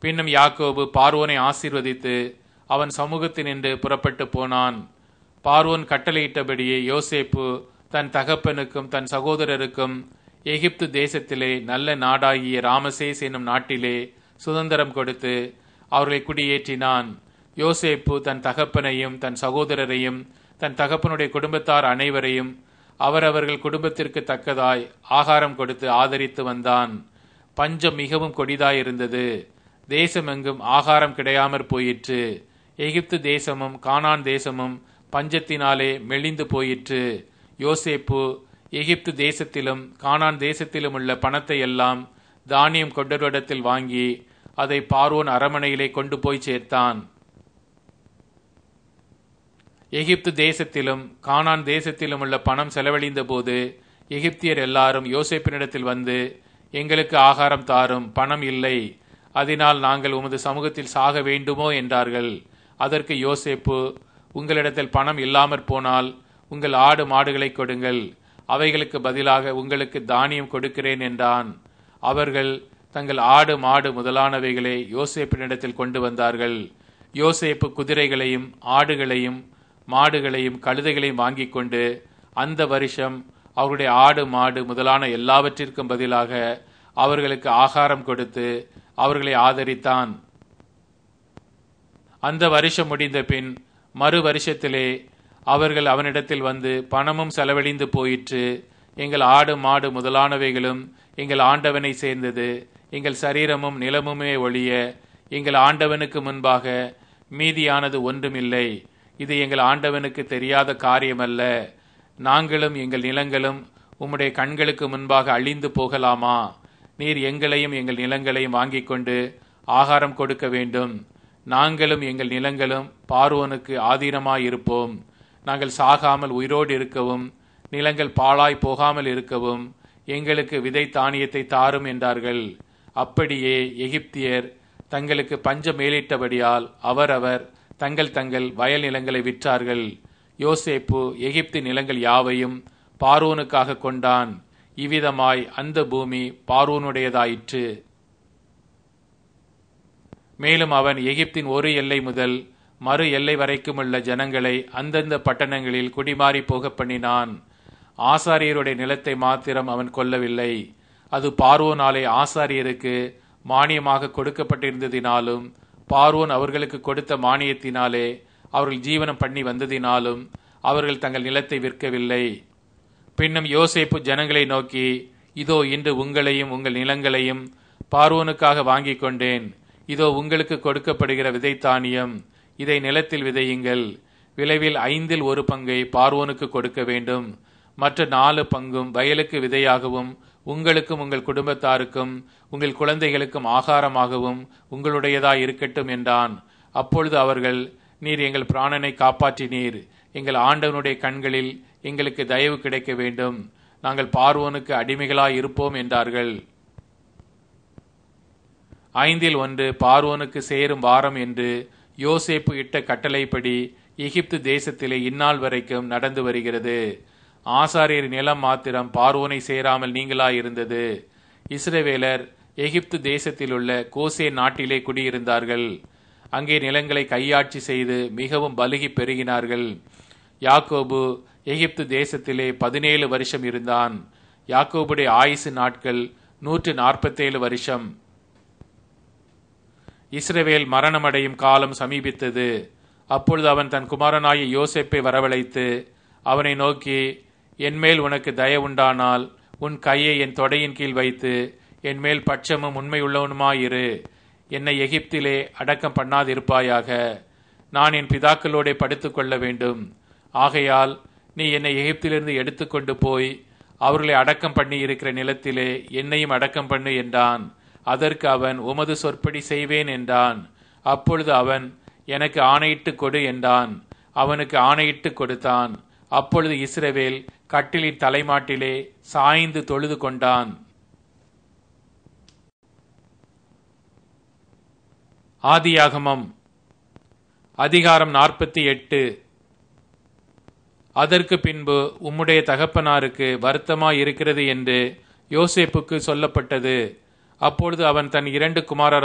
பின்னும் யாக்கோபு பார்வோனை ஆசீர்வதித்து அவன் சமூகத்தினின்று புறப்பட்டு போனான் பார்வோன் கட்டளையிட்டபடியே யோசேப்பு தன் தகப்பனுக்கும் தன் சகோதரருக்கும் எகிப்து தேசத்திலே நல்ல நாடாகிய ராமசேஸ் என்னும் நாட்டிலே சுதந்திரம் கொடுத்து அவர்களை குடியேற்றினான் யோசேப்பு தன் தகப்பனையும் தன் சகோதரரையும் தன் தகப்பனுடைய குடும்பத்தார் அனைவரையும் அவரவர்கள் குடும்பத்திற்கு தக்கதாய் ஆகாரம் கொடுத்து ஆதரித்து வந்தான் பஞ்சம் மிகவும் கொடிதாயிருந்தது தேசமெங்கும் ஆகாரம் கிடையாமற் போயிற்று எகிப்து தேசமும் கானான் தேசமும் பஞ்சத்தினாலே மெலிந்து போயிற்று யோசேப்பு எகிப்து தேசத்திலும் கானான் தேசத்திலும் உள்ள பணத்தை எல்லாம் தானியம் கொண்டவரிடத்தில் வாங்கி அதை பார்வோன் அரமனையிலே கொண்டு போய் சேர்த்தான் எகிப்து தேசத்திலும் கானான் தேசத்திலும் உள்ள பணம் செலவழிந்த போது எகிப்தியர் எல்லாரும் யோசேப்பினிடத்தில் வந்து எங்களுக்கு ஆகாரம் தாரும் பணம் இல்லை அதனால் நாங்கள் உமது சமூகத்தில் சாக வேண்டுமோ என்றார்கள் அதற்கு யோசேப்பு உங்களிடத்தில் பணம் இல்லாமற் போனால் உங்கள் ஆடு மாடுகளை கொடுங்கள் அவைகளுக்கு பதிலாக உங்களுக்கு தானியம் கொடுக்கிறேன் என்றான் அவர்கள் தங்கள் ஆடு மாடு முதலானவைகளை யோசேப்பினிடத்தில் கொண்டு வந்தார்கள் யோசேப்பு குதிரைகளையும் ஆடுகளையும் மாடுகளையும் கழுதைகளையும் வாங்கி கொண்டு அந்த வருஷம் அவருடைய ஆடு மாடு முதலான எல்லாவற்றிற்கும் பதிலாக அவர்களுக்கு ஆகாரம் கொடுத்து அவர்களை ஆதரித்தான் அந்த வருஷம் முடிந்த பின் மறு வருஷத்திலே அவர்கள் அவனிடத்தில் வந்து பணமும் செலவழிந்து போயிற்று எங்கள் ஆடு மாடு முதலானவைகளும் எங்கள் ஆண்டவனை சேர்ந்தது எங்கள் சரீரமும் நிலமுமே ஒழிய எங்கள் ஆண்டவனுக்கு முன்பாக மீதியானது ஒன்றுமில்லை இது எங்கள் ஆண்டவனுக்கு தெரியாத காரியமல்ல நாங்களும் எங்கள் நிலங்களும் உம்முடைய கண்களுக்கு முன்பாக அழிந்து போகலாமா நீர் எங்களையும் எங்கள் நிலங்களையும் வாங்கிக் கொண்டு ஆகாரம் கொடுக்க வேண்டும் நாங்களும் எங்கள் நிலங்களும் பார்வோனுக்கு ஆதீனமாயிருப்போம் நாங்கள் சாகாமல் உயிரோடு இருக்கவும் நிலங்கள் பாழாய் போகாமல் இருக்கவும் எங்களுக்கு விதை தானியத்தை தாரும் என்றார்கள் அப்படியே எகிப்தியர் தங்களுக்கு பஞ்சம் மேலிட்டபடியால் அவரவர் தங்கள் தங்கள் வயல் நிலங்களை விற்றார்கள் யோசேப்பு எகிப்து நிலங்கள் யாவையும் பார்வோனுக்காக கொண்டான் இவ்விதமாய் அந்த பூமி பார்வோனுடையதாயிற்று மேலும் அவன் எகிப்தின் ஒரு எல்லை முதல் மறு எல்லை வரைக்கும் உள்ள ஜனங்களை அந்தந்த பட்டணங்களில் குடிமாறி போக பண்ணினான் ஆசாரியருடைய நிலத்தை மாத்திரம் அவன் கொல்லவில்லை அது பார்வோனாலே ஆசாரியருக்கு மானியமாக கொடுக்கப்பட்டிருந்ததினாலும் பார்வோன் அவர்களுக்கு கொடுத்த மானியத்தினாலே அவர்கள் ஜீவனம் பண்ணி வந்ததினாலும் அவர்கள் தங்கள் நிலத்தை விற்கவில்லை பின்னும் யோசேப்பு ஜனங்களை நோக்கி இதோ இன்று உங்களையும் உங்கள் நிலங்களையும் பார்வோனுக்காக வாங்கிக் கொண்டேன் இதோ உங்களுக்கு கொடுக்கப்படுகிற விதைத்தானியம் இதை நிலத்தில் விதையுங்கள் விளைவில் ஐந்தில் ஒரு பங்கை பார்வோனுக்கு கொடுக்க வேண்டும் மற்ற நாலு பங்கும் வயலுக்கு விதையாகவும் உங்களுக்கும் உங்கள் குடும்பத்தாருக்கும் உங்கள் குழந்தைகளுக்கும் ஆகாரமாகவும் உங்களுடையதாய் இருக்கட்டும் என்றான் அப்பொழுது அவர்கள் நீர் எங்கள் பிராணனை காப்பாற்றினீர் எங்கள் ஆண்டவனுடைய கண்களில் எங்களுக்கு தயவு கிடைக்க வேண்டும் நாங்கள் பார்வோனுக்கு அடிமைகளாய் இருப்போம் என்றார்கள் ஐந்தில் ஒன்று பார்வோனுக்கு சேரும் வாரம் என்று யோசேப்பு இட்ட கட்டளைப்படி எகிப்து தேசத்திலே இந்நாள் வரைக்கும் நடந்து வருகிறது ஆசாரியர் நிலம் மாத்திரம் பார்வோனை சேராமல் நீங்களாயிருந்தது இஸ்ரவேலர் எகிப்து தேசத்தில் உள்ள கோசே நாட்டிலே குடியிருந்தார்கள் அங்கே நிலங்களை கையாட்சி செய்து மிகவும் பலுகி பெருகினார்கள் யாக்கோபு எகிப்து தேசத்திலே பதினேழு வருஷம் இருந்தான் யாக்கோபுடைய ஆயுசு நாட்கள் நூற்று நாற்பத்தேழு வருஷம் இஸ்ரவேல் மரணமடையும் காலம் சமீபித்தது அப்பொழுது அவன் தன் குமாரனாகிய யோசேப்பை வரவழைத்து அவனை நோக்கி என்மேல் உனக்கு தயவுண்டானால் உன் கையை என் தொடையின் கீழ் வைத்து என்மேல் பட்சமும் உண்மையுள்ளவனுமாயிரு என்னை எகிப்திலே அடக்கம் பண்ணாதிருப்பாயாக நான் என் பிதாக்களோடே படுத்துக் கொள்ள வேண்டும் ஆகையால் நீ என்னை எகிப்திலிருந்து எடுத்துக்கொண்டு போய் அவர்களை அடக்கம் பண்ணி இருக்கிற நிலத்திலே என்னையும் அடக்கம் பண்ணு என்றான் அதற்கு அவன் உமது சொற்படி செய்வேன் என்றான் அப்பொழுது அவன் எனக்கு ஆணையிட்டு கொடு என்றான் அவனுக்கு ஆணையிட்டு கொடுத்தான் அப்பொழுது இஸ்ரவேல் கட்டிலின் தலைமாட்டிலே சாய்ந்து தொழுது கொண்டான் ஆதியாகமம் அதிகாரம் நாற்பத்தி எட்டு அதற்கு பின்பு உம்முடைய தகப்பனாருக்கு வருத்தமாய் இருக்கிறது என்று யோசேப்புக்கு சொல்லப்பட்டது அப்பொழுது அவன் தன் இரண்டு குமாரர்